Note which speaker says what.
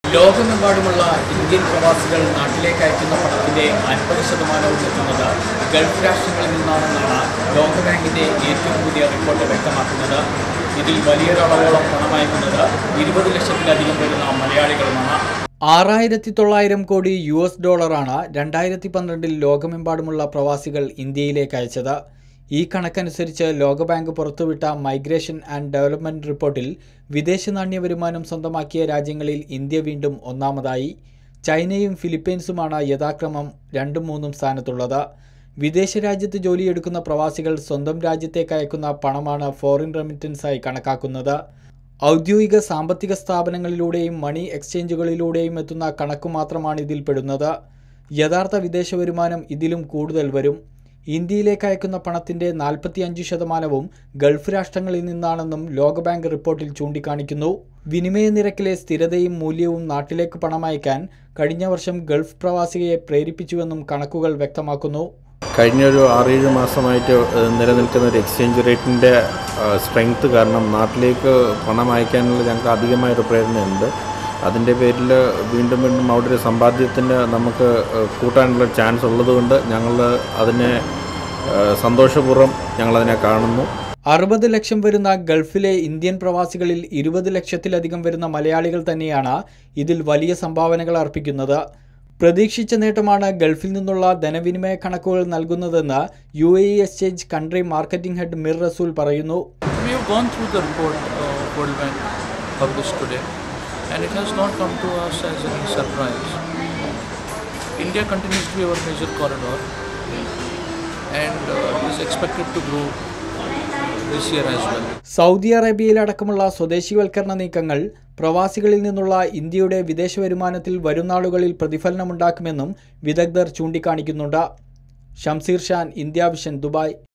Speaker 1: ലോകമെമ്പാടുമുള്ള ഇന്ത്യൻ പ്രവാസികൾ നാട്ടിലേക്ക് അയക്കുന്ന പണത്തിന്റെ അൻപത് ശതമാനവും എത്തുന്നത് ഗൾഫ് രാഷ്ട്രങ്ങളിൽ നിന്നാണെന്നാണ് ലോകബാങ്കിന്റെ ഏറ്റവും പുതിയ റിപ്പോർട്ട് വ്യക്തമാക്കുന്നത് ഇതിൽ വലിയൊരളവോളം പണം അയക്കുന്നത് ഇരുപത് ലക്ഷത്തിലധികം വരുന്ന മലയാളികളുമാണ് ആറായിരത്തി തൊള്ളായിരം കോടി യു എസ് ഡോളറാണ് രണ്ടായിരത്തി പന്ത്രണ്ടിൽ ലോകമെമ്പാടുമുള്ള പ്രവാസികൾ ഇന്ത്യയിലേക്ക് അയച്ചത് ഈ കണക്കനുസരിച്ച് ലോകബാങ്ക് പുറത്തുവിട്ട മൈഗ്രേഷൻ ആൻഡ് ഡെവലപ്മെന്റ് റിപ്പോർട്ടിൽ വിദേശ നാണ്യ വരുമാനം സ്വന്തമാക്കിയ രാജ്യങ്ങളിൽ ഇന്ത്യ വീണ്ടും ഒന്നാമതായി ചൈനയും ഫിലിപ്പീൻസുമാണ് യഥാക്രമം രണ്ടും മൂന്നും സ്ഥാനത്തുള്ളത് വിദേശ രാജ്യത്ത് ജോലിയെടുക്കുന്ന പ്രവാസികൾ സ്വന്തം രാജ്യത്തേക്ക് അയക്കുന്ന പണമാണ് ഫോറിൻ റെമിറ്റൻസായി കണക്കാക്കുന്നത് ഔദ്യോഗിക സാമ്പത്തിക സ്ഥാപനങ്ങളിലൂടെയും മണി എക്സ്ചേഞ്ചുകളിലൂടെയും എത്തുന്ന കണക്ക് മാത്രമാണ് ഇതിൽ പെടുന്നത് യഥാർത്ഥ വിദേശ വരുമാനം ഇതിലും കൂടുതൽ വരും ഇന്ത്യയിലേക്ക് അയക്കുന്ന പണത്തിന്റെ നാൽപ്പത്തിയഞ്ച് ശതമാനവും ഗൾഫ് രാഷ്ട്രങ്ങളിൽ നിന്നാണെന്നും ലോകബാങ്ക് റിപ്പോർട്ടിൽ ചൂണ്ടിക്കാണിക്കുന്നു വിനിമയ നിരക്കിലെ സ്ഥിരതയും മൂല്യവും നാട്ടിലേക്ക് പണം അയക്കാൻ കഴിഞ്ഞ വർഷം ഗൾഫ് പ്രവാസിയെ പ്രേരിപ്പിച്ചുവെന്നും കണക്കുകൾ വ്യക്തമാക്കുന്നു
Speaker 2: കഴിഞ്ഞ ഒരു ആറേഴ് മാസമായിട്ട് ഏഹ്, നിലനിൽക്കുന്ന ഒരു എക്സ്ചേഞ്ച് റേറ്റിൻ്റെ സ്ട്രെങ്ത് കാരണം നാട്ടിലേക്ക് പണം അയക്കാനുള്ള ഞങ്ങൾക്ക് അധികമായൊരു പ്രേരണയുണ്ട് അതിൻ്റെ പേരിൽ വീണ്ടും വീണ്ടും അവിടെ ഒരു സമ്പാദ്യത്തിന് നമുക്ക് ഏഹ്, കൂട്ടാനുള്ള ചാൻസ് ഉള്ളതുകൊണ്ട് ഞങ്ങൾ അതിനെ ഏഹ്, സന്തോഷപൂർവ്വം ഞങ്ങളതിനെ കാണുന്നു
Speaker 1: അറുപത് ലക്ഷം വരുന്ന ഗൾഫിലെ ഇന്ത്യൻ പ്രവാസികളിൽ ഇരുപത് ലക്ഷത്തിലധികം വരുന്ന മലയാളികൾ തന്നെയാണ് ഇതിൽ വലിയ സംഭാവനകൾ അർപ്പിക്കുന്നത് പ്രതീക്ഷിച്ച നേട്ടമാണ് ഗൾഫിൽ നിന്നുള്ള ധനവിനിമയ കണക്കുകൾ നൽകുന്നതെന്ന് U A E exchange country marketing head Mir Rasool പറയുന്നു
Speaker 3: We have gone through the report uh, World Bank published today, and it has not come to us as any surprise. India continues to be our major corridor, and uh, is expected to grow this year as well.
Speaker 1: Saudi അറേബ്യയിലടക്കമുള്ള സ്വദേശിവൽക്കരണ നീക്കങ്ങൾ പ്രവാസികളിൽ നിന്നുള്ള ഇന്ത്യയുടെ വിദേശ വരുമാനത്തിൽ വരുംനാളുകളിൽ പ്രതിഫലനമുണ്ടാക്കുമെന്നും വിദഗ്ധർ ചൂണ്ടിക്കാണിക്കുന്നുണ്ട് Shamseer Shan India vision Dubai